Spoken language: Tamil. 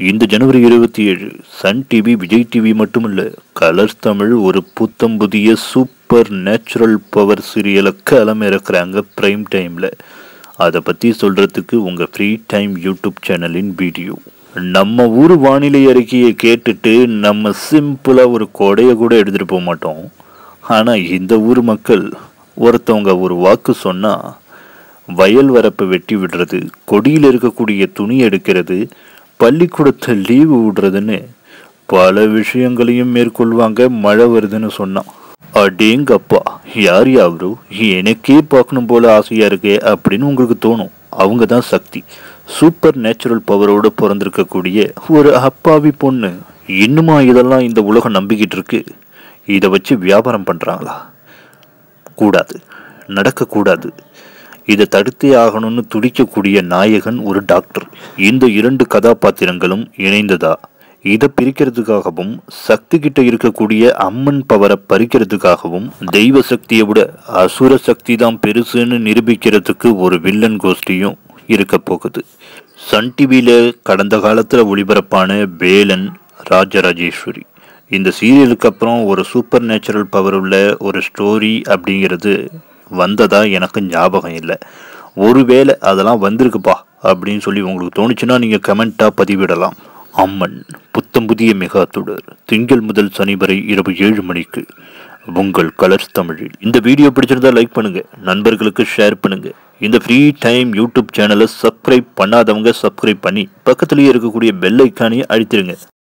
இந்த ஜனவரி இருபத்தி ஏழு சன் டிவி விஜய் டிவி மட்டுமல்ல கலர்ஸ் தமிழ் ஒரு புத்தம் புதிய சூப்பர் நேச்சுரல் பவர் சீரியலை களம் இறக்குறாங்க பிரைம் டைமில் அதை பற்றி சொல்கிறதுக்கு உங்கள் ஃப்ரீ டைம் யூடியூப் சேனலின் வீடியோ நம்ம ஊர் வானிலை அறிக்கையை கேட்டுட்டு நம்ம சிம்பிளாக ஒரு கொடையை கூட எடுத்துகிட்டு போக மாட்டோம் ஆனால் இந்த ஊர் மக்கள் ஒருத்தவங்க ஒரு வாக்கு சொன்னால் வயல் வரப்பை வெட்டி விடுறது கொடியில் இருக்கக்கூடிய துணி எடுக்கிறது பள்ளிக்கூடத்தை லீவு விடுறதுன்னு பல விஷயங்களையும் மேற்கொள்வாங்க மழை வருதுன்னு சொன்னான் அடேங்கப்பா யார் யாவரு எனக்கே பார்க்கணும் போல ஆசையா இருக்கே அப்படின்னு உங்களுக்கு தோணும் அவங்க தான் சக்தி சூப்பர் நேச்சுரல் பவரோடு பிறந்திருக்கக்கூடிய ஒரு அப்பாவி பொண்ணு இன்னுமா இதெல்லாம் இந்த உலகம் நம்பிக்கிட்டு இருக்கு இதை வச்சு வியாபாரம் பண்றாங்களா கூடாது நடக்கக்கூடாது இதை தடுத்தே ஆகணும்னு துடிக்கக்கூடிய நாயகன் ஒரு டாக்டர் இந்த இரண்டு கதாபாத்திரங்களும் இணைந்ததா இதை பிரிக்கிறதுக்காகவும் சக்தி கிட்ட இருக்கக்கூடிய அம்மன் பவரை பறிக்கிறதுக்காகவும் தெய்வ சக்தியை விட அசுர சக்தி தான் பெருசுன்னு நிரூபிக்கிறதுக்கு ஒரு வில்லன் கோஷ்டியும் இருக்க போகுது சன் டிவியில் கடந்த காலத்தில் ஒளிபரப்பான வேலன் ராஜராஜேஸ்வரி இந்த சீரியலுக்கு அப்புறம் ஒரு சூப்பர் நேச்சுரல் பவர் உள்ள ஒரு ஸ்டோரி அப்படிங்கிறது வந்ததா எனக்கு ஞாபகம் இல்லை ஒருவேளை அதெல்லாம் வந்திருக்குப்பா அப்படின்னு சொல்லி உங்களுக்கு தோணுச்சுன்னா நீங்கள் கமெண்ட்டாக பதிவிடலாம் அம்மன் புத்தம் புதிய மெகா தொடர் திங்கள் முதல் சனி வரை இரவு ஏழு மணிக்கு உங்கள் கலர்ஸ் தமிழில் இந்த வீடியோ பிடிச்சிருந்தா லைக் பண்ணுங்க நண்பர்களுக்கு ஷேர் பண்ணுங்க இந்த ஃப்ரீ டைம் யூடியூப் சேனலை சப்ஸ்கிரைப் பண்ணாதவங்க சப்ஸ்கிரைப் பண்ணி பக்கத்துலேயே இருக்கக்கூடிய பெல் ஐக்கானையும் அழுத்திடுங்க